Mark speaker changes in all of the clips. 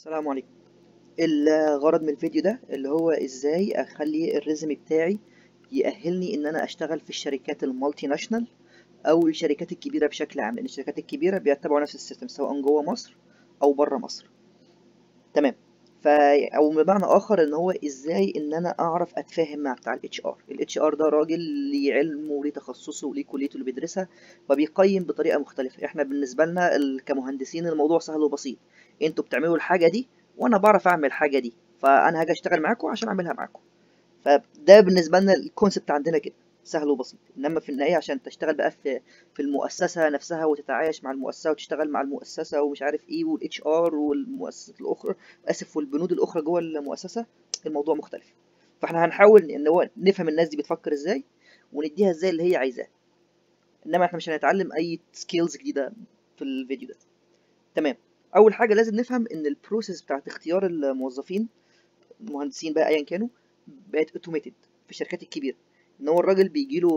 Speaker 1: السلام عليكم الغرض من الفيديو ده اللي هو ازاي اخلي الريزم بتاعي يأهلني ان انا اشتغل في الشركات المالتي ناشونال او الشركات الكبيره بشكل عام لان الشركات الكبيره بيتبعوا نفس السيستم سواء جوه مصر او بره مصر تمام ف او بمعنى اخر ان هو ازاي ان انا اعرف اتفاهم مع بتاع الاتش ار الاتش ار ده راجل ليه علمه وليه تخصصه وليه كليته اللي بيدرسها فبيقيم بطريقه مختلفه احنا بالنسبه لنا ال- كمهندسين الموضوع سهل وبسيط انتوا بتعملوا الحاجه دي وانا بعرف اعمل الحاجه دي فانا هاجي اشتغل معاكم عشان اعملها معاكم فده بالنسبه لنا الكونسبت عندنا كده سهل وبسيط انما في النهايه عشان تشتغل بقى في في المؤسسه نفسها وتتعايش مع المؤسسه وتشتغل مع المؤسسه ومش عارف ايه والاتش ار والمؤسسات الاخرى اسف والبنود الاخرى جوه المؤسسه الموضوع مختلف فاحنا هنحاول ان هو نفهم الناس دي بتفكر ازاي ونديها ازاي اللي هي عايزاه انما احنا مش هنتعلم اي سكيلز جديده في الفيديو ده تمام اول حاجه لازم نفهم ان البروسيس بتاعت اختيار الموظفين المهندسين بقى ايا كانوا بقت اوتوميتد في الشركات الكبيره ان هو الراجل بيجي له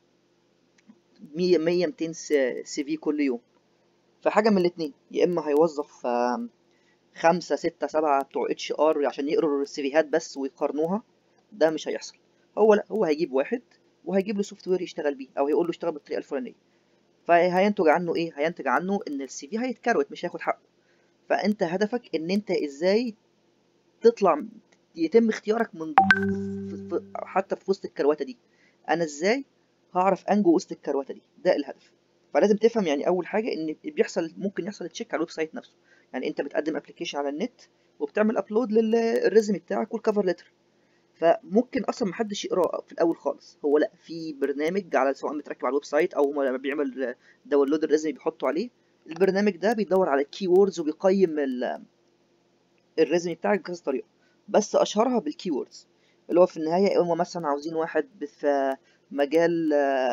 Speaker 1: 100 100 200 سي في كل يوم فحاجه من الاثنين يا اما هيوظف آم، خمسة ستة سبعة بتوع اتش ار عشان يقروا السيفيهات بس ويقارنوها ده مش هيحصل هو لا هو هيجيب واحد وهيجيب له سوفت وير يشتغل بيه او هيقول له اشتغل بالطريقه الفلانيه فهينتج عنه ايه هينتج عنه ان السي في هيتكروت مش هياخد حقه فانت هدفك ان انت ازاي تطلع يتم اختيارك من في- في- حتى في وسط الكروته دي انا ازاي هعرف انجو وسط الكروته دي ده الهدف فلازم تفهم يعني اول حاجه ان بيحصل ممكن يحصل تشيك على الويب سايت نفسه يعني انت بتقدم ابلكيشن على النت وبتعمل ابلود للريزم بتاعك والكفر ليتر فممكن اصلا محدش يقراه في الاول خالص هو لا في برنامج على سواء متركب على الويب سايت او هو لما بيعمل داونلود الريزم بيحطه عليه البرنامج ده بيدور على الكي ووردز وبيقيم ال- الريزم بتاعك بكذا طريقه بس اشهرها بالكي ووردز اللي هو في النهايه هم مثلا عاوزين واحد في مجال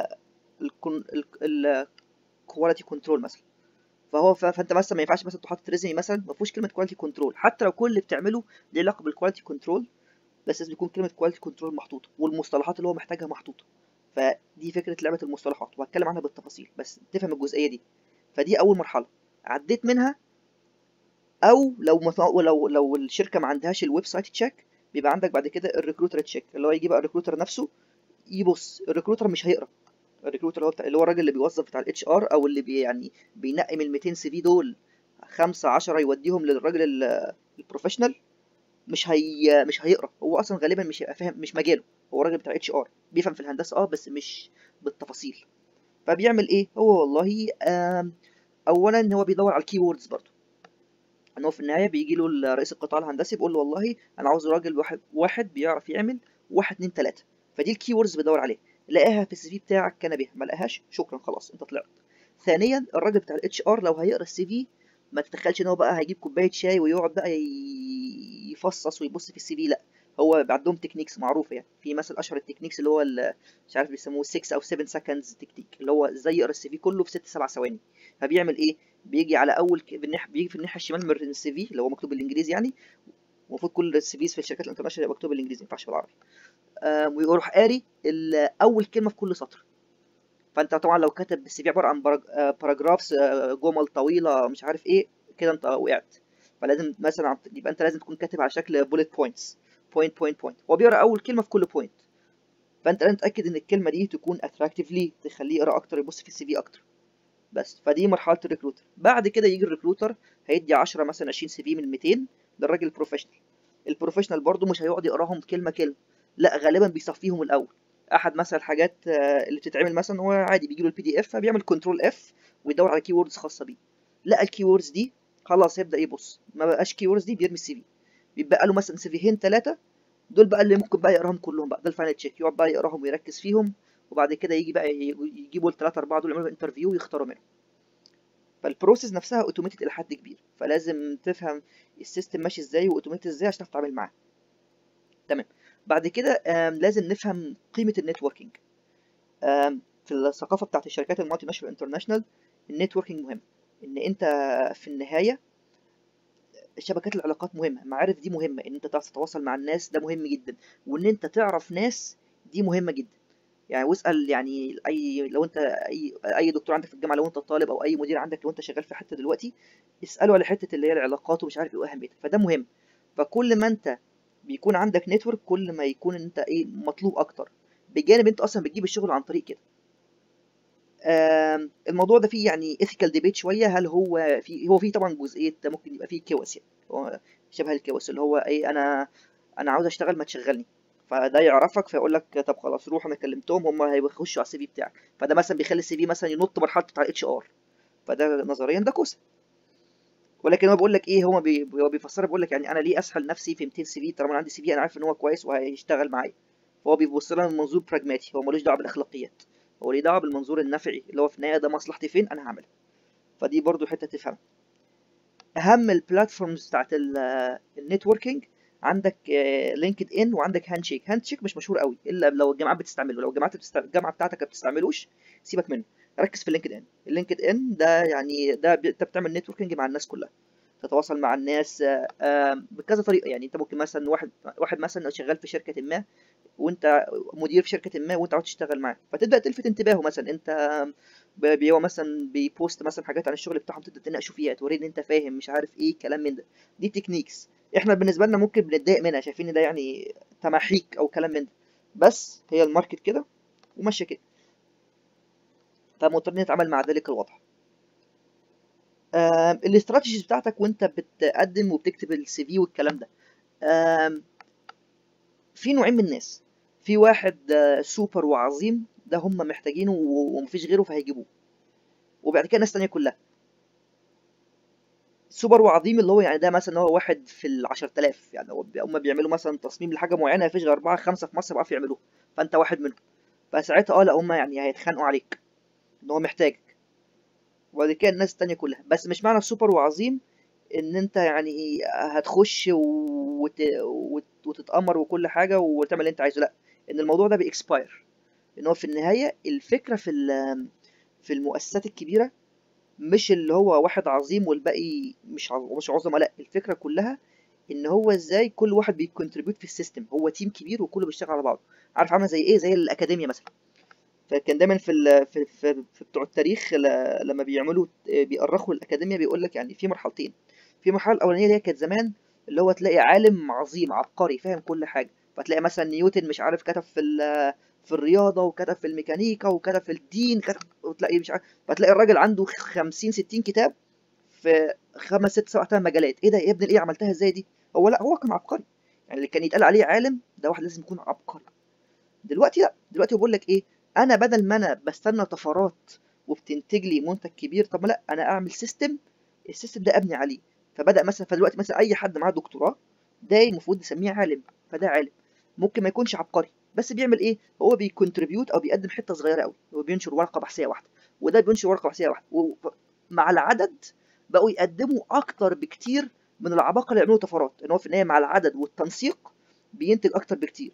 Speaker 1: الكواليتي كنترول مثلا فهو ف- فانت مثلا ما ينفعش مثلا تحط ريزمي مثلا ما فيهوش كلمه كواليتي كنترول حتى لو كل اللي بتعمله ليه علاقه بالكواليتي كنترول بس لازم يكون كلمه كواليتي كنترول محطوطه والمصطلحات اللي هو محتاجها محطوطه فدي فكره لعبه المصطلحات وهتكلم عنها بالتفاصيل بس تفهم الجزئيه دي فدي اول مرحله عديت منها او لو مف... لو لو الشركه ما عندهاش الويب سايت تشيك بيبقى عندك بعد كده الريكروتر تشيك اللي هو يجي بقى الريكروتر نفسه يبص الريكروتر مش هيقرا الريكروتر اللي هو بتاع اللي هو الراجل اللي بيوظف بتاع الاتش ار او اللي بي يعني بينقي من ال 200 سي في دول خمسة عشرة يوديهم للراجل ال- البروفيشنال مش هي مش هيقرا هو اصلا غالبا مش هيبقى فاهم مش مجاله هو راجل بتاع اتش ار بيفهم في الهندسه اه بس مش بالتفاصيل فبيعمل ايه هو والله آم، اولا ان هو بيدور على الكي ووردز برضه ان هو في النهايه بيجي له رئيس القطاع الهندسي بيقول له والله انا عاوز راجل واحد واحد بيعرف يعمل واحد اتنين تلاته فدي الكي ووردز بيدور عليها لقاها في السي في بتاعك كان بها ما لقاهاش شكرا خلاص انت طلعت ثانيا الراجل بتاع الاتش ار لو هيقرا السي في ما تتخيلش ان هو بقى هيجيب كوبايه شاي ويقعد بقى ي- يفصص ويبص في السي في لا هو عندهم تكنيكس معروفه يعني في مثلا اشهر التكنيكس اللي هو ال- مش عارف بيسموه 6 او 7 سكندز تكنيك اللي هو ازاي يقرا السي في كله في 6 7 ثواني فبيعمل ايه بيجي على اول ك... بالنح... بيجي في الناحيه الشمال من السي في اللي هو مكتوب بالانجليزي يعني المفروض كل السي فيز في الشركات الانترناشونال يبقى مكتوب بالانجليزي ما ينفعش بالعربي آم، ويروح قاري ال- اول كلمه في كل سطر فانت طبعا لو كاتب السي في عباره عن باراجرافز جمل طويله مش عارف ايه كده انت وقعت فلازم مثلا عن- يبقى انت لازم تكون كاتب على شكل بوليت بوينتس بوينت بوينت بوينت هو بيقرا اول كلمه في كل بوينت فانت لازم تتاكد ان الكلمه دي تكون اتراكتيف ليه تخليه يقرا اكتر يبص في السي في اكتر بس فدي مرحله الريكروتر بعد كده يجي الريكروتر هيدي 10 مثلا 20 سي في من 200 للراجل البروفيشنال البروفيشنال برضو مش هيقعد يقراهم كلمه كلمه لا غالبا بيصفيهم الاول احد مثلا الحاجات آه، اللي بتتعمل مثلا هو عادي بيجي له البي دي اف فبيعمل كنترول اف ويدور على كي ووردز خاصه بيه لقى الكي ووردز دي خلاص يبدا يبص ما بقاش كي ووردز دي بيرمي السي في بيبقى له مثلا سيفيهين ثلاثه دول بقى اللي ممكن بقى يقراهم كلهم بقى ده الفاينل تشيك يقعد بقى يقراهم ويركز فيهم وبعد كده يجي بقى ي- يجيبوا الثلاثه اربعه دول يعملوا انترفيو ويختاروا منهم فالبروسيس نفسها اوتوميتد الى حد كبير فلازم تفهم السيستم ماشي ازاي واوتوميتد ازاي عشان تعرف تتعامل معاه تمام بعد كده آم، لازم نفهم قيمه النتوركينج آم، في الثقافه بتاعت الشركات المالتي ناشونال انترناشونال النتوركينج مهم ان انت في النهايه شبكات العلاقات مهمه المعارف دي مهمه ان انت تعرف تتواصل مع الناس ده مهم جدا وان انت تعرف ناس دي مهمه جدا يعني واسال يعني اي لو انت اي اي دكتور عندك في الجامعه لو انت طالب او اي مدير عندك لو انت شغال في حته دلوقتي اساله على حته اللي هي العلاقات ومش عارف ايه واهميتها فده مهم فكل ما انت بيكون عندك نتورك كل ما يكون انت ايه مطلوب اكتر بجانب انت اصلا بتجيب الشغل عن طريق كده آم، الموضوع ده فيه يعني ethical debate شويه هل هو في هو فيه طبعا جزئيه ممكن يبقى فيه كوس يعني هو شبه الكوس اللي هو ايه انا انا عاوز اشتغل ما تشغلني فده يعرفك فيقول لك طب خلاص روح انا كلمتهم هم هيخشوا على السي في بتاعك فده مثلا بيخلي السي في مثلا ينط مرحله بتاع الاتش ار فده نظريا ده كوسه ولكن هو بيقول لك ايه هو بي هو بيفسرها بيقول لك يعني انا ليه اسحل نفسي في 200 سي في طالما انا عندي سي في انا عارف ان هو كويس وهيشتغل معايا فهو بيبص لها من منظور براجماتي هو ملوش دعوه بالاخلاقيات هو ليه دعوه بالمنظور النفعي اللي هو في النهايه ده مصلحتي فين انا هعملها فدي برضو حته تفهم اهم البلاتفورمز بتاعت النتوركينج عندك لينكد ان وعندك هاند شيك هاند شيك مش مشهور قوي الا لو الجامعات بتستعمله لو الجامعات بتست... الجامعه بتاعتك ما بتستعملوش سيبك منه ركز في اللينكد ان اللينكد ان ده يعني ده ب- انت بتعمل نتوركينج مع الناس كلها تتواصل مع الناس آه، آه، بكذا طريقه يعني انت ممكن مثلا واحد واحد مثلا شغال في شركه ما وانت مدير في شركه ما وانت عاوز تشتغل معاه فتبدا تلفت انتباهه مثلا انت ب- بي- هو مثلا بيبوست مثلا حاجات عن الشغل بتاعهم تبدا تناقشوا فيها توريه ان انت فاهم مش عارف ايه كلام من ده دي تكنيكس احنا بالنسبه لنا ممكن بنتضايق منها شايفين ان ده يعني تماحيك او كلام من ده بس هي الماركت كده وماشيه كده فمضطرين نتعامل مع ذلك الوضع آم، الاستراتيجيز بتاعتك وانت بتقدم وبتكتب السي في والكلام ده آم، في نوعين من الناس في واحد آه، سوبر وعظيم ده هم محتاجينه و- ومفيش غيره فهيجيبوه وبعد كده ناس تانية كلها سوبر وعظيم اللي هو يعني ده مثلا هو واحد في العشر تلاف يعني هو بي- هم بيعملوا مثلا تصميم لحاجة معينة مفيش غير أربعة خمسة في مصر بيعرفوا يعملوها فأنت واحد منهم فساعتها اه لا هم يعني هيتخانقوا عليك إن هو محتاجك وبعد كده الناس التانية كلها بس مش معنى سوبر وعظيم ان انت يعني هتخش وت... وت... وتتأمر وكل حاجة وتعمل اللي انت عايزه لا ان الموضوع ده بيكسباير ان هو في النهاية الفكرة في ال... في المؤسسات الكبيرة مش اللي هو واحد عظيم والباقي مش عظ... مش عظمة لا الفكرة كلها ان هو ازاي كل واحد بيكونتريبيوت في السيستم هو تيم كبير وكله بيشتغل على بعضه عارف عامله زي ايه زي الاكاديمية مثلا فكان دايما في ال... في, في... في بتوع التاريخ ل... لما بيعملوا بيأرخوا الأكاديمية بيقول لك يعني في مرحلتين في مرحلة الأولانية اللي هي كانت زمان اللي هو تلاقي عالم عظيم عبقري فاهم كل حاجة فتلاقي مثلا نيوتن مش عارف كتب في ال... في الرياضة وكتب في الميكانيكا وكتب في الدين كتب وتلاقي مش عارف فتلاقي الراجل عنده 50 60 كتاب في خمس ست سبع ثمان مجالات ايه ده يا ابني ايه عملتها ازاي دي هو لا هو كان عبقري يعني اللي كان يتقال عليه عالم ده واحد لازم يكون عبقري دلوقتي لا دلوقتي بقول لك ايه انا بدل ما انا بستنى طفرات وبتنتج لي منتج كبير طب ما لا انا اعمل سيستم السيستم ده ابني عليه فبدا مثلا فدلوقتي مثلا اي حد معاه دكتوراه ده المفروض نسميه عالم فده عالم ممكن ما يكونش عبقري بس بيعمل ايه هو بيكونتريبيوت او بيقدم حته صغيره قوي هو بينشر ورقه بحثيه واحده وده بينشر ورقه بحثيه واحده ومع العدد بقوا يقدموا اكتر بكتير من العباقره اللي يعملوا طفرات ان هو في النهايه مع العدد والتنسيق بينتج اكتر بكتير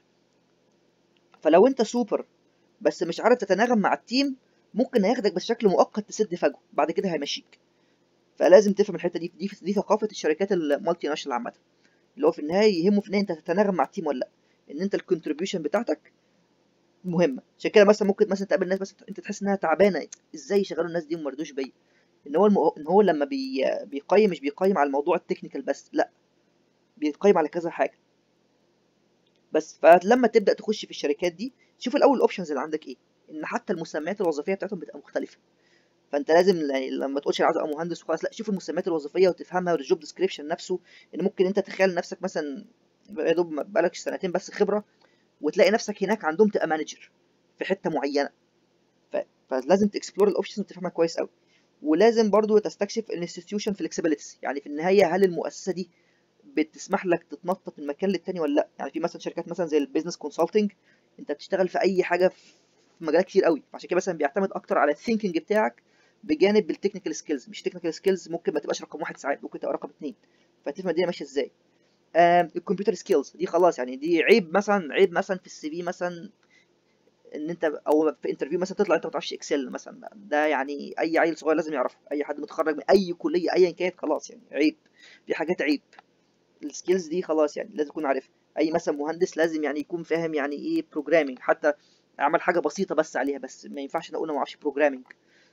Speaker 1: فلو انت سوبر بس مش عارف تتناغم مع التيم ممكن هياخدك بشكل مؤقت تسد فجوه بعد كده هيمشيك فلازم تفهم الحته دي دي, دي ثقافه الشركات المالتي ناشونال عامه اللي هو في النهايه يهمه في النهايه انت تتناغم مع التيم ولا لا ان انت الكونتريبيوشن بتاعتك مهمه عشان كده مثلا ممكن مثلا تقابل ناس مثلا انت تحس انها تعبانه ازاي يشغلوا الناس دي وما رضوش بيا ان هو المو... ان هو لما بي... بيقيم مش بيقيم على الموضوع التكنيكال بس لا بيقيم على كذا حاجه بس فلما تبدا تخش في الشركات دي شوف الاول الاوبشنز اللي عندك ايه ان حتى المسميات الوظيفيه بتاعتهم بتبقى مختلفه فانت لازم يعني لما تقولش انا عاوز ابقى مهندس وخلاص لا شوف المسميات الوظيفيه وتفهمها والجوب ديسكريبشن نفسه ان ممكن انت تخيل نفسك مثلا يا دوب بقالك سنتين بس خبره وتلاقي نفسك هناك عندهم تبقى مانجر في حته معينه ف... فلازم تكسبلور الاوبشنز وتفهمها كويس قوي ولازم برضو تستكشف الانستتيوشن فلكسبيليتيز يعني في النهايه هل المؤسسه دي بتسمح لك تتنطط من مكان للتاني ولا لا يعني في مثلا شركات مثلا زي البيزنس كونسلتنج انت بتشتغل في اي حاجه في مجالات كتير قوي فعشان كده مثلا بيعتمد اكتر على الثينكينج بتاعك بجانب التكنيكال سكيلز مش تكنيكال سكيلز ممكن ما تبقاش رقم واحد ساعات ممكن تبقى رقم اتنين فتفهم الدنيا ماشيه ازاي الكمبيوتر سكيلز دي خلاص يعني دي عيب مثلا عيب مثلا في السي في مثلا ان انت او في انترفيو مثلا تطلع انت ما تعرفش اكسل مثلا ده يعني اي عيل صغير لازم يعرفه اي حد متخرج من اي كليه ايا كانت خلاص يعني عيب في حاجات عيب السكيلز دي خلاص يعني لازم يكون عارفها اي مثلا مهندس لازم يعني يكون فاهم يعني ايه بروجرامينج حتى اعمل حاجه بسيطه بس عليها بس ما ينفعش انا اقول انا ما اعرفش بروجرامنج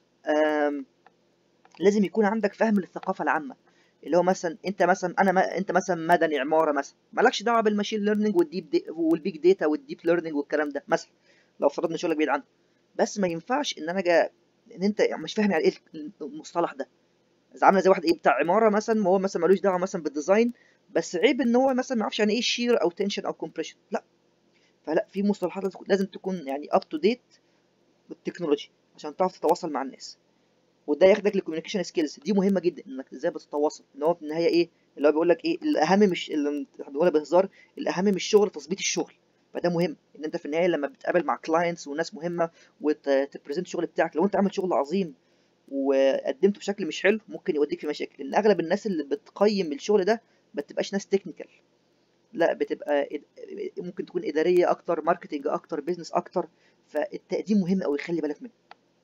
Speaker 1: لازم يكون عندك فهم للثقافه العامه اللي هو مثلا انت مثلا انا ما انت مثلا مدني عماره مثلا مالكش دعوه بالماشين ليرنينج والديب دي والبيج داتا والديب ليرنينج والكلام ده مثلا لو فرضنا شغلك بعيد عنه بس ما ينفعش ان انا جا ان انت مش فاهم يعني ايه المصطلح ده اذا عامله زي واحد ايه بتاع عماره مثلا هو مثلا ملوش دعوه مثلا بالديزاين بس عيب ان هو مثلا ما يعرفش يعني ايه شير او تنشن او كومبريشن لا فلا في مصطلحات لازم تكون يعني اب تو ديت بالتكنولوجي عشان تعرف تتواصل مع الناس وده ياخدك للكوميونيكيشن سكيلز دي مهمه جدا انك ازاي بتتواصل ان هو في النهايه ايه اللي هو بيقول لك ايه الاهم مش اللي بيقولها بهزار الاهم مش الشغل تظبيط الشغل فده مهم ان انت في النهايه لما بتقابل مع كلاينتس وناس مهمه وتبريزنت الشغل بتاعك لو انت عامل شغل عظيم وقدمته بشكل مش حلو ممكن يوديك في مشاكل لان اغلب الناس اللي بتقيم الشغل ده ما بتبقاش ناس تكنيكال لا بتبقى ممكن تكون اداريه اكتر ماركتنج اكتر بيزنس اكتر فالتقديم مهم قوي خلي بالك منه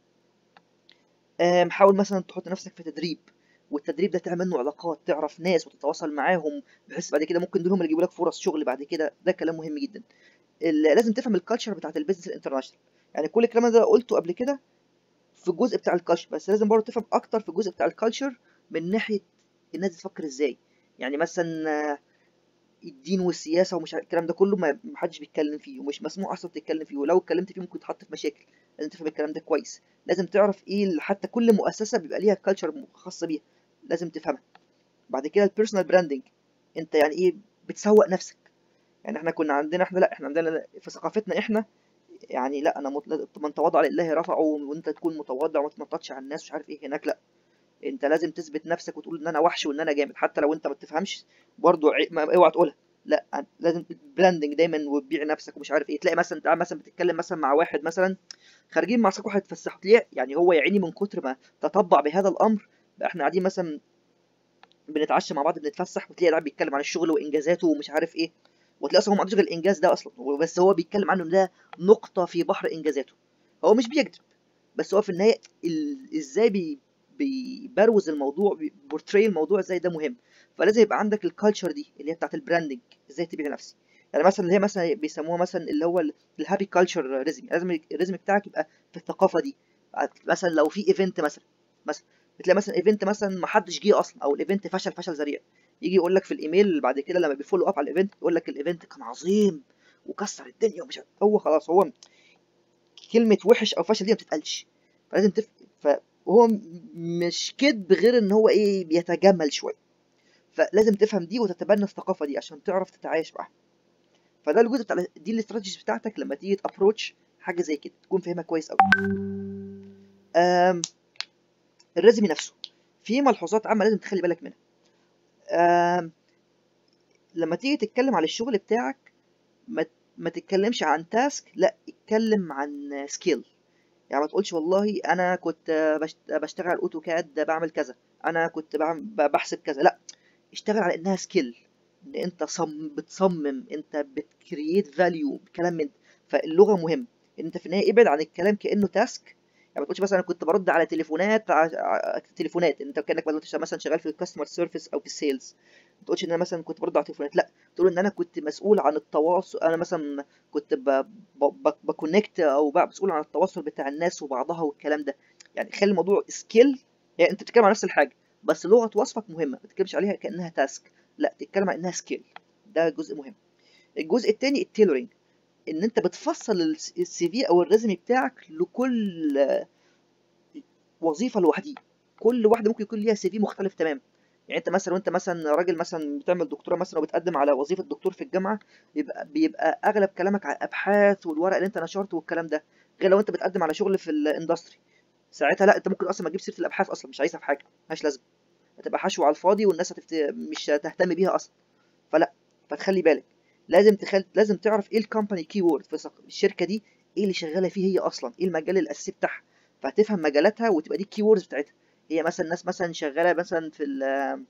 Speaker 1: حاول مثلا تحط نفسك في تدريب والتدريب ده تعمل منه علاقات تعرف ناس وتتواصل معاهم بحيث بعد كده ممكن دول هم اللي يجيبوا لك فرص شغل بعد كده ده كلام مهم جدا لازم تفهم الكالتشر بتاعت البيزنس الانترناشونال يعني كل الكلام ده قلته قبل كده في الجزء بتاع الكالتشر بس لازم برضه تفهم اكتر في الجزء بتاع الكالتشر من ناحيه الناس بتفكر ازاي يعني مثلا الدين والسياسه ومش الكلام ده كله ما حدش بيتكلم فيه ومش مسموح اصلا تتكلم فيه ولو اتكلمت فيه ممكن تتحط في مشاكل لازم تفهم الكلام ده كويس لازم تعرف ايه حتى كل مؤسسه بيبقى ليها كالتشر خاصه بيها لازم تفهمها بعد كده البيرسونال براندنج انت يعني ايه بتسوق نفسك يعني احنا كنا عندنا احنا لا احنا عندنا في ثقافتنا احنا يعني لا انا من تواضع لله رفعه وانت تكون متواضع وما تنططش على الناس مش عارف ايه هناك لا انت لازم تثبت نفسك وتقول ان انا وحش وان انا جامد حتى لو انت ما تفهمش برضه اوعى تقولها لا لازم براندنج دايما وتبيع نفسك ومش عارف ايه تلاقي مثلا تعال مثلا بتتكلم مثلا مع واحد مثلا خارجين مع صاحب واحد يتفسحوا تلاقيه يعني هو يا عيني من كتر ما تطبع بهذا الامر بقى احنا قاعدين مثلا بنتعشى مع بعض بنتفسح وتلاقي اللاعب بيتكلم عن الشغل وانجازاته ومش عارف ايه وتلاقي اصلا هو ما عندوش غير الانجاز ده اصلا بس هو بيتكلم عنه ان ده نقطه في بحر انجازاته هو مش بيكذب بس هو في النهايه ازاي بي بيبروز الموضوع بورتري الموضوع ازاي ده مهم فلازم يبقى عندك الكالتشر دي اللي هي بتاعت البراندنج ازاي تبيع نفسي يعني مثلا اللي هي مثلا بيسموها مثلا اللي هو الهابي كالتشر ريزم لازم الريزم بتاعك يبقى في الثقافه دي مثلا لو في ايفنت مثلا مثلا بتلاقي مثلا ايفنت مثلا ما حدش جه اصلا او الايفنت فشل فشل ذريع يجي يقول لك في الايميل بعد كده لما بيفولو اب على الايفنت يقول لك الايفنت كان عظيم وكسر الدنيا ومش هو خلاص هو كلمه وحش او فشل دي ما بتتقالش فلازم تف... فهو مش كذب غير ان هو ايه بيتجمل شويه فلازم تفهم دي وتتبنى الثقافه دي عشان تعرف تتعايش معاها فده الجزء بتاع دي الاستراتيجيز بتاعتك لما تيجي تابروتش حاجه زي كده تكون فاهمها كويس قوي الريزمي نفسه في ملحوظات عامه لازم تخلي بالك منها لما تيجي تتكلم على الشغل بتاعك ما ما تتكلمش عن تاسك لا اتكلم عن سكيل يعني ما تقولش والله انا كنت بشتغل اوتوكاد بعمل كذا انا كنت بعمل بحسب كذا لا اشتغل على انها سكيل ان انت صم بتصمم انت بتكرييت فاليو كلام من فاللغه مهم ان انت في النهايه ابعد عن الكلام كانه تاسك يعني ما تقولش مثلا انا كنت برد على تليفونات تليفونات انت كانك مثلا شغال في الكاستمر سيرفيس او في السيلز ما تقولش ان انا مثلا كنت برد على تليفونات لا تقول ان انا كنت مسؤول عن التواصل انا مثلا كنت بكونكت او مسؤول عن التواصل بتاع الناس وبعضها والكلام ده يعني خلي الموضوع سكيل يعني انت بتتكلم عن نفس الحاجه بس لغه وصفك مهمه ما تتكلمش عليها كانها تاسك لا تتكلم عن انها سكيل ده جزء مهم الجزء الثاني التيلورينج ان انت بتفصل السي في او الريزمي بتاعك لكل وظيفه لوحدها كل واحده ممكن يكون ليها سي في مختلف تماما يعني انت مثلا وانت مثلا راجل مثلا بتعمل دكتوراه مثلا وبتقدم على وظيفه دكتور في الجامعه يبقى بيبقى اغلب كلامك على الابحاث والورق اللي انت نشرته والكلام ده غير لو انت بتقدم على شغل في الاندستري ساعتها لا انت ممكن اصلا ما تجيب سيره الابحاث اصلا مش عايزها في حاجه ملهاش لازمه هتبقى حشو على الفاضي والناس هتفت... مش هتهتم بيها اصلا فلا فتخلي بالك لازم تخل... لازم تعرف ايه الكومباني كي وورد في الشركه دي ايه اللي شغاله فيه هي اصلا ايه المجال الاساسي بتاعها فهتفهم مجالاتها وتبقى دي الكي ووردز بتاعتها هي مثلا ناس مثلا شغاله مثلا في ال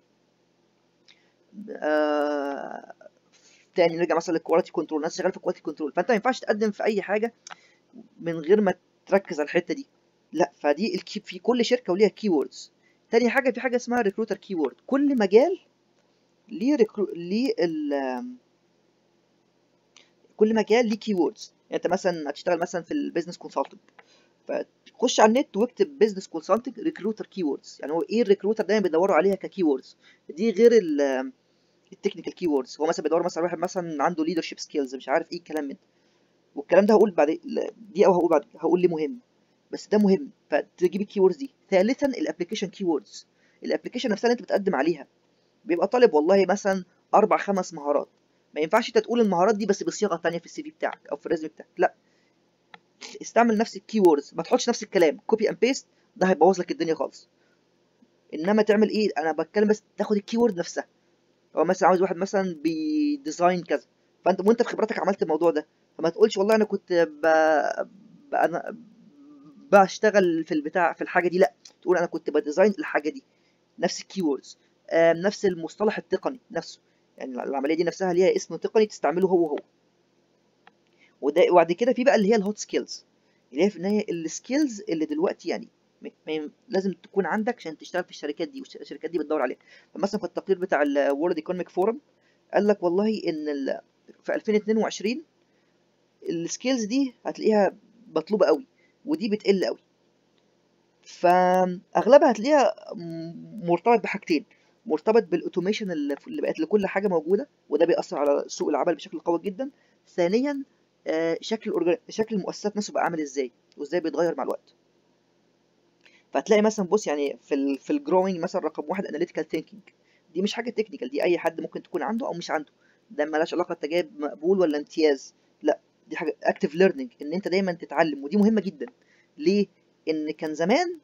Speaker 1: آه... تاني نرجع مثلا للكواليتي كنترول ناس شغاله في الكواليتي كنترول فانت ما ينفعش تقدم في اي حاجه من غير ما تركز على الحته دي لا فدي الكي في كل شركه وليها كي ووردز تاني حاجه في حاجه اسمها ريكروتر كي وورد كل مجال ليه ريكرو... ليه ال... كل مجال ليه كي ووردز يعني انت مثلا هتشتغل مثلا في البيزنس كونسلتنج فخش على النت واكتب بيزنس كونسلتنج ريكروتر كي ووردز يعني هو ايه الريكروتر دايما بيدوروا عليها ككي ووردز دي غير التكنيكال كي ووردز هو مثلا بيدور مثلا واحد مثلا عنده ليدرشيب سكيلز مش عارف ايه الكلام من والكلام ده هقول بعد دي او هقول بعد هقول ليه مهم بس ده مهم فتجيب الكي ووردز دي ثالثا الابلكيشن كي ووردز الابلكيشن نفسها اللي انت بتقدم عليها بيبقى طالب والله مثلا اربع خمس مهارات ما ينفعش انت تقول المهارات دي بس بصيغه ثانيه في السي في بتاعك او في الريزومي بتاعك لا استعمل نفس الكي ووردز ما تحطش نفس الكلام كوبي اند بيست ده هيبوظ لك الدنيا خالص انما تعمل ايه انا بتكلم بس تاخد الكي وورد نفسها هو مثلا عاوز واحد مثلا بيديزاين كذا فانت وانت في خبرتك عملت الموضوع ده فما تقولش والله انا كنت ب... ب... انا بشتغل في البتاع في الحاجه دي لا تقول انا كنت بديزاين الحاجه دي نفس الكي ووردز نفس المصطلح التقني نفسه يعني العمليه دي نفسها ليها اسم تقني تستعمله هو هو وده وبعد كده في بقى اللي هي الهوت سكيلز اللي هي في النهايه السكيلز اللي دلوقتي يعني لازم تكون عندك عشان تشتغل في الشركات دي والشركات دي بتدور عليها فمثلا في التقرير بتاع الورلد ايكونوميك فورم قال لك والله ان في 2022 السكيلز دي هتلاقيها مطلوبه قوي ودي بتقل قوي فاغلبها هتلاقيها مرتبط بحاجتين مرتبط بالاوتوميشن اللي بقت لكل حاجه موجوده وده بيأثر على سوق العمل بشكل قوي جدا ثانيا شكل الأورجان... شكل المؤسسات نفسه بقى عامل ازاي وازاي بيتغير مع الوقت فهتلاقي مثلا بص يعني في ال في الجروينج مثلا رقم واحد اناليتيكال ثينكينج دي مش حاجه تكنيكال دي اي حد ممكن تكون عنده او مش عنده ده مالهاش علاقه انت جايب مقبول ولا امتياز لا دي حاجه اكتيف ليرنينج ان انت دايما تتعلم ودي مهمه جدا ليه ان كان زمان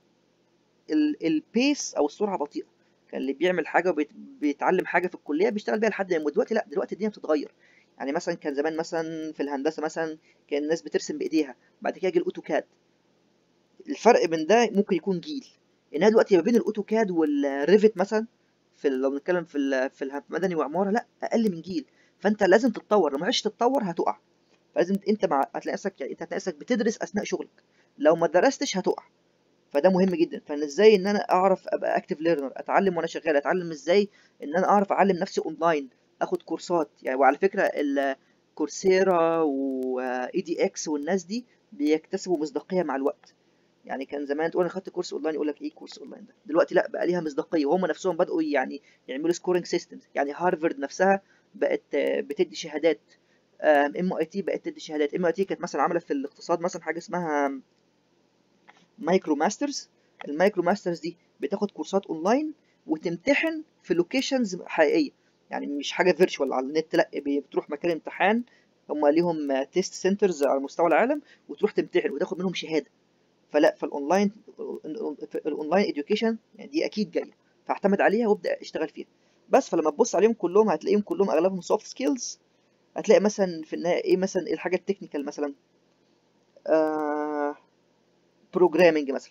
Speaker 1: البيس او السرعه بطيئه كان اللي بيعمل حاجه وبيتعلم حاجه في الكليه بيشتغل بيها لحد ما يموت دلوقتي لا دلوقتي الدنيا بتتغير يعني مثلا كان زمان مثلا في الهندسه مثلا كان الناس بترسم بايديها بعد كده جه الاوتوكاد الفرق بين ده ممكن يكون جيل انها دلوقتي ما بين الاوتوكاد والريفت مثلا في لو بنتكلم في ال في المدني وعماره لا اقل من جيل فانت لازم تتطور لو ما عرفتش تتطور هتقع فلازم انت مع هتلاقي نفسك يعني انت هتلاقي نفسك بتدرس اثناء شغلك لو ما درستش هتقع فده مهم جدا فان ازاي ان انا اعرف ابقى اكتيف ليرنر اتعلم وانا شغال اتعلم ازاي ان انا اعرف اعلم نفسي اونلاين اخد كورسات يعني وعلى فكره الكورسيرا واي دي اكس والناس دي بيكتسبوا مصداقيه مع الوقت يعني كان زمان تقول انا خدت كورس اونلاين يقول لك ايه كورس اونلاين ده دلوقتي لا بقى ليها مصداقيه وهم نفسهم بداوا يعني يعملوا سكورنج سيستمز يعني هارفارد نفسها بقت بتدي شهادات ام اي تي بقت تدي شهادات ام اي تي كانت مثلا عملت في الاقتصاد مثلا حاجه اسمها مايكرو ماسترز المايكرو ماسترز دي بتاخد كورسات اونلاين وتمتحن في لوكيشنز حقيقيه يعني مش حاجه فيرتشوال على النت لا بتروح مكان امتحان هم ليهم تيست سنترز على مستوى العالم وتروح تمتحن وتاخد منهم شهاده فلا فالاونلاين الاونلاين اديوكيشن يعني دي اكيد جايه فاعتمد عليها وابدا اشتغل فيها بس فلما تبص عليهم كلهم هتلاقيهم كلهم اغلبهم سوفت سكيلز هتلاقي مثلا في النهايه ايه مثلا ايه الحاجه التكنيكال مثلا آه بروجرامنج مثلا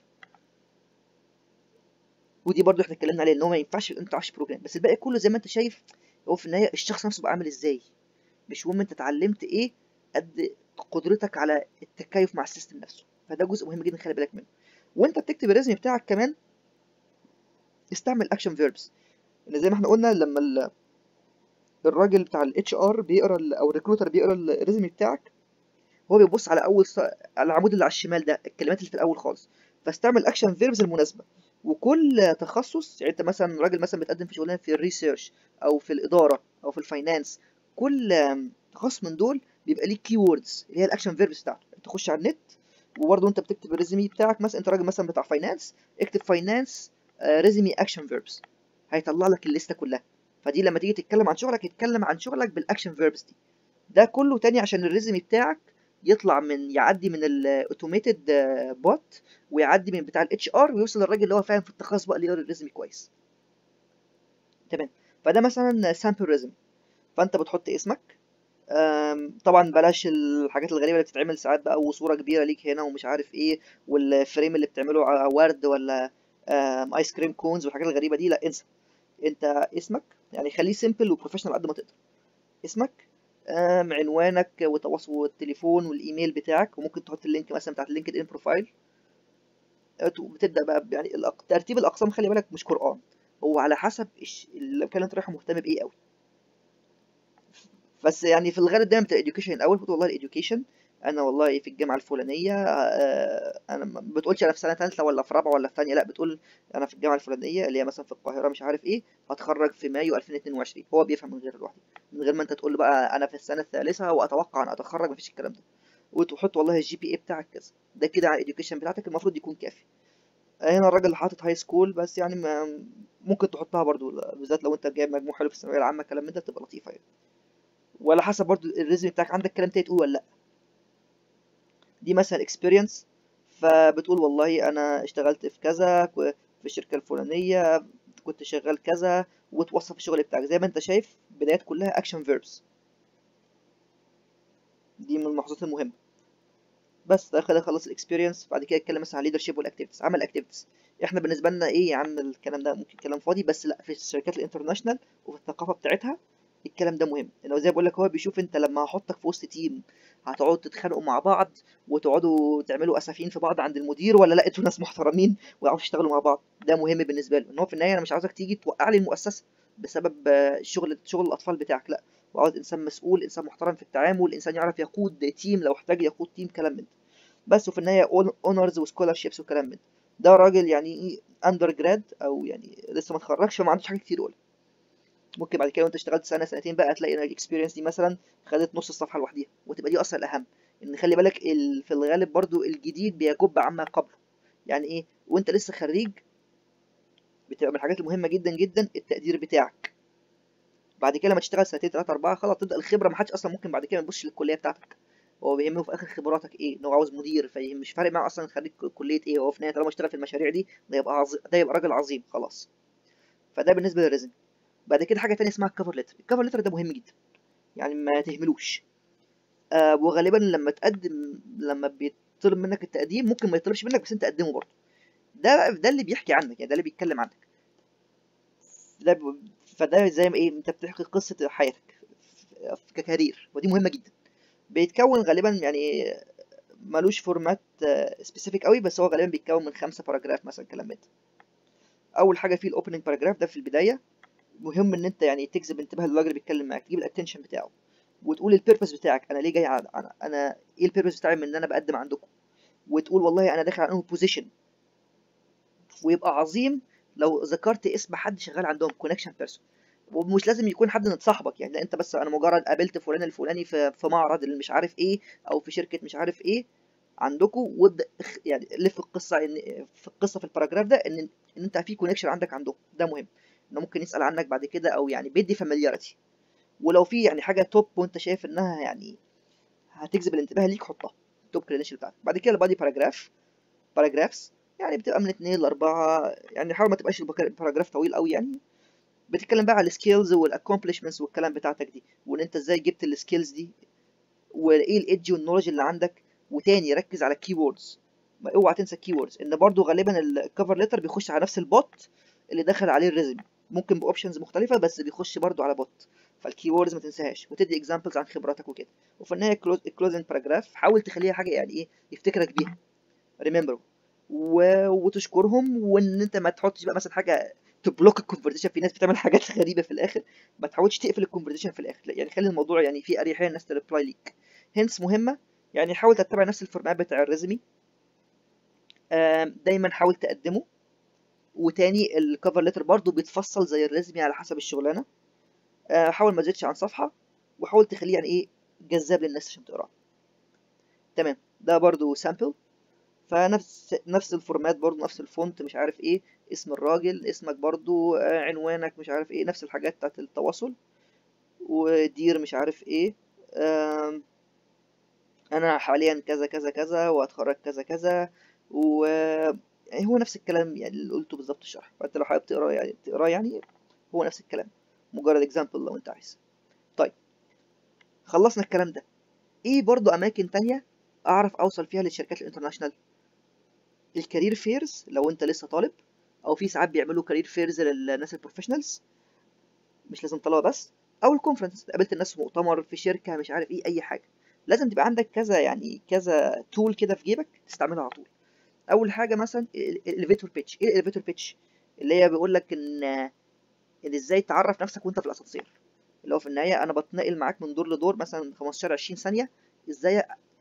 Speaker 1: ودي برضو احنا اتكلمنا عليها ان هو ما ينفعش انت تعرفش بروجرام بس الباقي كله زي ما انت شايف هو في النهايه الشخص نفسه بقى عامل ازاي مش مهم انت اتعلمت ايه قد قدرتك على التكيف مع السيستم نفسه فده جزء مهم جدا خلي بالك منه وانت بتكتب الريزمي بتاعك كمان استعمل اكشن فيربس ان زي ما احنا قلنا لما الراجل بتاع الاتش ار بيقرا او الريكروتر بيقرا الريزمي بتاعك هو بيبص على اول ص... على العمود اللي على الشمال ده الكلمات اللي في الاول خالص فاستعمل اكشن فيربز المناسبه وكل تخصص يعني انت مثلا راجل مثلا بتقدم في شغلانه في الريسيرش او في الاداره او في الفاينانس كل تخصص من دول بيبقى ليه كي ووردز اللي هي الاكشن فيربز بتاعته تخش على النت وبرضه انت بتكتب الريزمي بتاعك مثلا انت راجل مثلا بتاع فاينانس اكتب فاينانس ريزمي اكشن فيربز هيطلع لك الليسته كلها فدي لما تيجي تتكلم عن شغلك يتكلم عن شغلك بالاكشن فيربز دي ده كله تاني عشان الريزمي بتاعك يطلع من يعدي من الاوتوميتد بوت ويعدي من بتاع الاتش ار ويوصل للراجل اللي هو فاهم في التخصص بقى اللي يقرا الريزمي كويس تمام فده مثلا سامبل ريزمي فانت بتحط اسمك طبعا بلاش الحاجات الغريبه اللي بتتعمل ساعات بقى وصوره كبيره ليك هنا ومش عارف ايه والفريم اللي بتعمله على ورد ولا ايس كريم كونز والحاجات الغريبه دي لا انسى انت اسمك يعني خليه سيمبل وبروفيشنال قد ما تقدر اسمك عنوانك وتواصل والتليفون والايميل بتاعك وممكن تحط اللينك مثلا بتاعت اللينكد ان بروفايل بتبدا بقى يعني ترتيب الاقسام خلي بالك مش قران هو على حسب المكان اللي انت رايحه مهتم بايه قوي بس يعني في الغالب دايما بتبقى education الاول قلت والله الاديوكيشن انا والله في الجامعه الفلانيه آه، انا ما بتقولش انا في سنه ثالثه ولا في رابعه ولا في ثانيه لا بتقول انا في الجامعه الفلانيه اللي هي مثلا في القاهره مش عارف ايه هتخرج في مايو 2022 هو بيفهم من غير لوحده من غير ما انت تقول له بقى انا في السنه الثالثه واتوقع ان اتخرج مفيش الكلام ده وتحط والله الجي بي اي بتاعك كذا ده كده على الاديوكيشن بتاعتك المفروض يكون كافي هنا الراجل حاطط هاي سكول بس يعني ما ممكن تحطها برضو بالذات لو انت جايب مجموع حلو في الثانويه العامه كلام من ده تبقى لطيفه يعني ولا حسب برضو الريزم بتاعك عندك كلام تاني تقول ولا لا دي مثلا اكسبيرينس فبتقول والله انا اشتغلت في كذا في الشركه الفلانيه كنت شغال كذا وتوصف الشغل بتاعك زي ما انت شايف بدايات كلها اكشن فيربس دي من الملاحظات المهمه بس ده كده خلص الاكسبيرينس بعد كده اتكلم مثلا عن الليدرشيب والاكتيفيتيز عمل اكتيفيتيز احنا بالنسبه لنا ايه يا عم الكلام ده ممكن كلام فاضي بس لا في الشركات الانترناشونال وفي الثقافه بتاعتها الكلام ده مهم لو زي بقول لك هو بيشوف انت لما هحطك في وسط تيم هتقعدوا تتخانقوا مع بعض وتقعدوا تعملوا اسفين في بعض عند المدير ولا لا انتوا ناس محترمين ويعرفوا يشتغلوا مع بعض ده مهم بالنسبه له ان هو في النهايه انا مش عاوزك تيجي توقع لي المؤسسه بسبب آه، شغل شغل الاطفال بتاعك لا وعاوز انسان مسؤول انسان محترم في التعامل انسان يعرف يقود تيم لو احتاج يقود تيم كلام من ده بس وفي النهايه اونرز وسكولارشيبس وكلام من ده ده راجل يعني ايه اندر جراد او يعني لسه ما اتخرجش فما عندوش حاجه كتير يقولها ممكن بعد كده وانت اشتغلت سنه سنتين بقى تلاقي ان الاكسبيرينس دي مثلا خدت نص الصفحه لوحديها وتبقى دي اصلا الاهم ان خلي بالك ال... في الغالب برضو الجديد بيجب عما قبله يعني ايه وانت لسه خريج بتبقى من الحاجات المهمه جدا جدا التقدير بتاعك بعد كده لما تشتغل سنتين ثلاثه اربعه خلاص تبدا الخبره ما حدش اصلا ممكن بعد كده ما يبصش للكليه بتاعتك هو بيهمه في اخر خبراتك ايه ان هو عاوز مدير فيهم مش فارق معاه اصلا خريج كليه ايه هو في النهايه طالما اشتغل في المشاريع دي ده يبقى عظيم ده يبقى راجل عظيم خلاص فده بالنسبه للريزم بعد كده حاجه تانية اسمها الكفر ليتر الكفر ليتر ده مهم جدا يعني ما تهملوش آه وغالبا لما تقدم لما بيطلب منك التقديم ممكن ما يطلبش منك بس انت تقدمه برضه ده ده اللي بيحكي عنك يعني ده اللي بيتكلم عنك ده ب... فده زي ما ايه انت بتحكي قصه حياتك ككارير ودي مهمه جدا بيتكون غالبا يعني ملوش فورمات سبيسيفيك قوي بس هو غالبا بيتكون من خمسة باراجراف مثلا كلام من ده اول حاجه فيه الاوبننج باراجراف ده في البدايه مهم ان انت يعني تجذب انتباه الراجل اللي بيتكلم معاك تجيب الاتنشن بتاعه وتقول البيربس بتاعك انا ليه جاي على انا, أنا ايه البيربس بتاعي من ان انا بقدم عندكم وتقول والله انا داخل على انه بوزيشن ويبقى عظيم لو ذكرت اسم حد شغال عندهم كونكشن بيرسون ومش لازم يكون حد من صاحبك يعني لا انت بس انا مجرد قابلت فلان الفلاني في في معرض اللي مش عارف ايه او في شركه مش عارف ايه عندكم وابدا يعني لف القصه ان في القصه في الباراجراف ده ان ان انت في كونكشن عندك عندهم ده مهم انه ممكن يسال عنك بعد كده او يعني بيدي فاميلياريتي ولو في يعني حاجه توب وانت شايف انها يعني هتجذب الانتباه ليك حطها توب كريدنشال بتاعتك بعد كده البادي باراجراف باراجرافز يعني بتبقى من اتنين لاربعه يعني حاول ما تبقاش الباراجراف طويل قوي يعني بتتكلم بقى على السكيلز والاكومبلشمنتس والكلام بتاعتك دي وان انت ازاي جبت السكيلز دي وايه الايدج والنولج اللي عندك وتاني ركز على الكي ووردز اوعى تنسى الكي ووردز ان برضو غالبا الكفر ليتر بيخش على نفس البوت اللي دخل عليه الريزم ممكن باوبشنز مختلفه بس بيخش برضو على بوت فالكي ووردز ما تنساهاش وتدي اكزامبلز عن خبراتك وكده وفي النهايه الكلوزنج باراجراف حاول تخليها حاجه يعني ايه يفتكرك بيها ريمبر و... وتشكرهم وان انت ما تحطش بقى مثلا حاجه تبلوك الكونفرزيشن في ناس بتعمل حاجات غريبه في الاخر ما تحاولش تقفل الكونفرزيشن في الاخر لا يعني خلي الموضوع يعني فيه اريحيه الناس تريبلاي ليك هنس مهمه يعني حاول تتبع نفس الفورمات بتاع الريزمي دايما حاول تقدمه وتاني الكفر ليتر برضو بيتفصل زي الريزمي على حسب الشغلانه حاول ما تزيدش عن صفحه وحاول تخليه يعني ايه جذاب للناس عشان تقراه تمام ده برضو سامبل فنفس نفس الفورمات برضو نفس الفونت مش عارف ايه اسم الراجل اسمك برضو عنوانك مش عارف ايه نفس الحاجات بتاعت التواصل ودير مش عارف ايه انا حاليا كذا كذا كذا وهتخرج كذا كذا و يعني هو نفس الكلام يعني اللي قلته بالظبط الشرح فانت لو حابب تقرا يعني تقرا يعني هو نفس الكلام مجرد اكزامبل لو انت عايز طيب خلصنا الكلام ده ايه برضو اماكن تانية اعرف اوصل فيها للشركات الانترناشونال الكارير فيرز لو انت لسه طالب او في ساعات بيعملوا كارير فيرز للناس البروفيشنالز مش لازم طلبه بس او الكونفرنس قابلت الناس في مؤتمر في شركه مش عارف ايه اي حاجه لازم تبقى عندك كذا يعني كذا تول كده في جيبك تستعملها على طول اول حاجه مثلا الاليفيتور بيتش ايه الاليفيتور بيتش اللي هي بيقول لك ان ان ازاي تعرف نفسك وانت في الاسانسير اللي هو في النهايه انا بتنقل معاك من دور لدور مثلا 15 20 ثانيه ازاي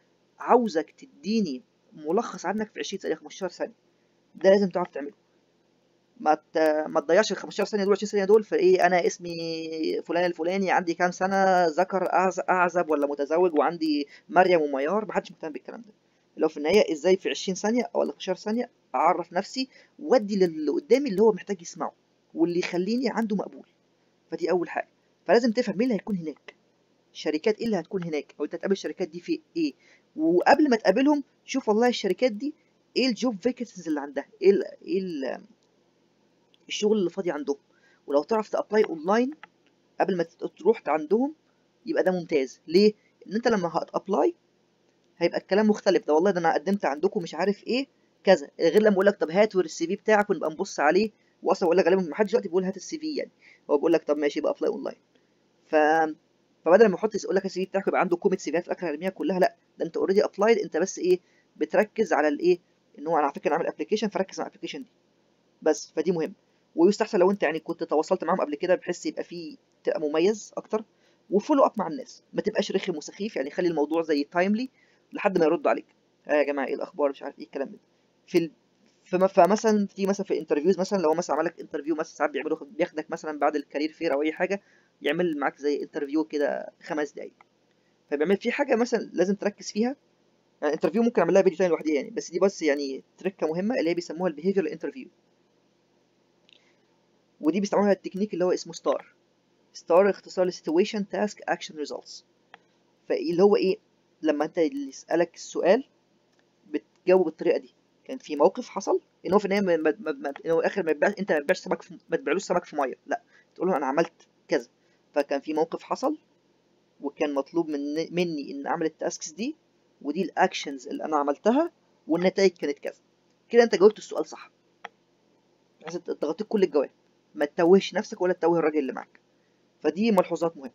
Speaker 1: عاوزك تديني ملخص عنك في 20 ثانيه 15 ثانيه ده لازم تعرف تعمله ما ت... ما تضيعش ال 15 ثانيه دول 20 ثانيه دول في ايه انا اسمي فلان الفلاني عندي كام سنه ذكر أعز- اعزب ولا متزوج وعندي مريم وميار محدش مهتم بالكلام ده لو في النهايه ازاي في 20 ثانيه او 15 ثانيه اعرف نفسي وادي للي قدامي اللي هو محتاج يسمعه واللي يخليني عنده مقبول فدي اول حاجه فلازم تفهم مين اللي هيكون هناك شركات ايه اللي هتكون هناك او انت هتقابل الشركات دي في ايه وقبل ما تقابلهم شوف والله الشركات دي ايه الجوب فيكنسيز اللي عندها ايه ال ايه ال الشغل اللي فاضي عندهم ولو تعرف تابلاي اونلاين قبل ما تت- تروح عندهم يبقى ده ممتاز ليه ان انت لما هتابلاي هيبقى الكلام مختلف ده والله ده انا قدمت عندكم مش عارف ايه كذا غير لما اقول لك طب هات السي في بتاعك ونبقى نبص عليه واصلا بقول لك غالبا ما حدش دلوقتي بيقول هات السي في يعني هو بيقول لك طب ماشي يبقى ابلاي اونلاين ف فبدل ما يحط يقول لك السي في بتاعك يبقى عنده كوميت سي فيات في اخر ارميها كلها لا ده انت اوريدي ابلايد انت بس ايه بتركز على الايه ان هو انا على فكره عامل ابلكيشن فركز على الابلكيشن دي بس فدي مهم ويستحسن لو انت يعني كنت تواصلت معاهم قبل كده بحيث يبقى فيه تبقى مميز اكتر وفولو اب مع الناس ما تبقاش رخم وسخيف يعني خلي الموضوع زي تايملي لحد ما يردوا عليك اه يا جماعه ايه الاخبار مش عارف ايه الكلام ده في ال... فما- فمثلا في مثلا في الانترفيوز مثلا لو مثلا عمل لك انترفيو مثلا ساعات بيعملوا بياخدك مثلا بعد الكارير فير او اي حاجه يعمل معاك زي انترفيو كده خمس دقايق فبيعمل في حاجه مثلا لازم تركز فيها يعني انترفيو ممكن اعمل لها فيديو تاني لوحدها يعني بس دي بس يعني تركه مهمه اللي هي بيسموها البيهيفيرال انترفيو ودي بيستعملوها التكنيك اللي هو اسمه ستار ستار اختصار لسيتويشن تاسك اكشن ريزلتس فاللي هو ايه لما انت اللي يسالك السؤال بتجاوب بالطريقه دي كان في موقف حصل ان هو في النهايه ما ما ما ما- ان هو اخر ما يبيعش انت ما تبيعش سمك في ما تبيعلوش سمك في ميه لا تقول له انا عملت كذا فكان في موقف حصل وكان مطلوب من مني ان اعمل التاسكس دي ودي الاكشنز اللي انا عملتها والنتائج كانت كذا كده انت جاوبت السؤال صح بحيث انت أنت غطيت كل الجواب ما تتوهش نفسك ولا تتوه الراجل اللي معاك فدي ملحوظات مهمه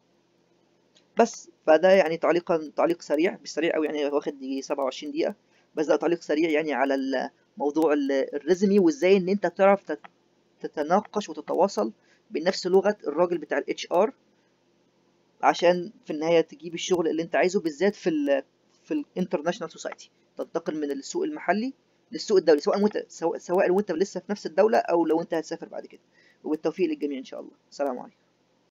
Speaker 1: بس فده يعني تعليقا تعليق سريع مش سريع قوي يعني واخد يجي 27 دقيقة بس ده تعليق سريع يعني على ال- موضوع ال- الريزمي وازاي ان انت تعرف تت- تتناقش وتتواصل بنفس لغة الراجل بتاع الاتش ار عشان في النهاية تجيب الشغل اللي انت عايزه بالذات في ال في الانترناشونال سوسايتي تنتقل من السوق المحلي للسوق الدولي سواء وانت سواء سواء وانت لسه في نفس الدولة او لو انت هتسافر بعد كده وبالتوفيق للجميع ان شاء الله السلام عليكم